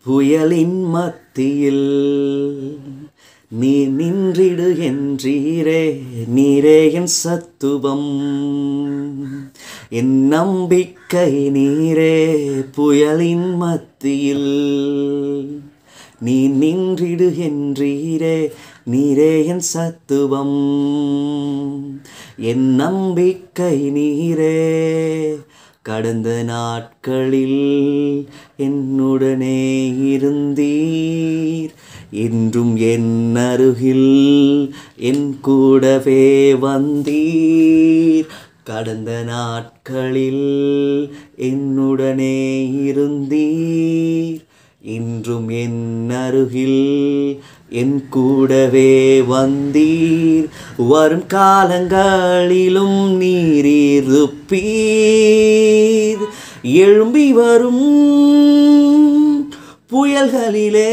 புயலின் மத்தியில் நீ நின்றிடு என்றீரே நீரே என் சத்துவம் என் நம்பிக்கை நீரே புயலின் மத்தியில் நீ நின்றிடு என்றீரே நீரே என் சத்துவம் என் நம்பிக்கை நீரே கடந்த நாட்களில் என்னுடனே இருந்தீர் என்றும் என் அருகில் என் கூடவே வந்தீர் கடந்த நாட்களில் என்னுடனே இருந்தீர் இன்றும் என் அருகில் என் கூடவே வந்தீர் வரும் காலங்களிலும் நீரிருப்பீர் எழும்பி வரும் புயல்களிலே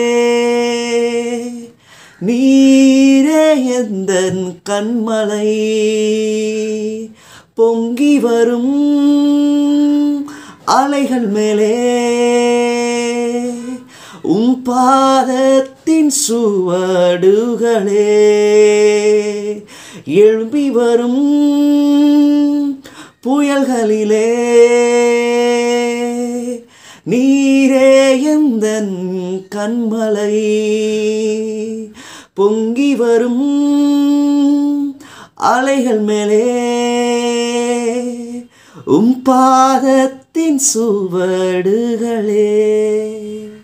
நீரே எந்தன் கண்மலை பொங்கி வரும் அலைகள் மேலே உம் பாதத்தின் சுவடுகளே எழும்பி வரும் புயல்களிலே நீரே எந்தன் கண்மலை பொங்கி வரும் அலைகள் மேலே உம் பாதத்தின் சுவடுகளே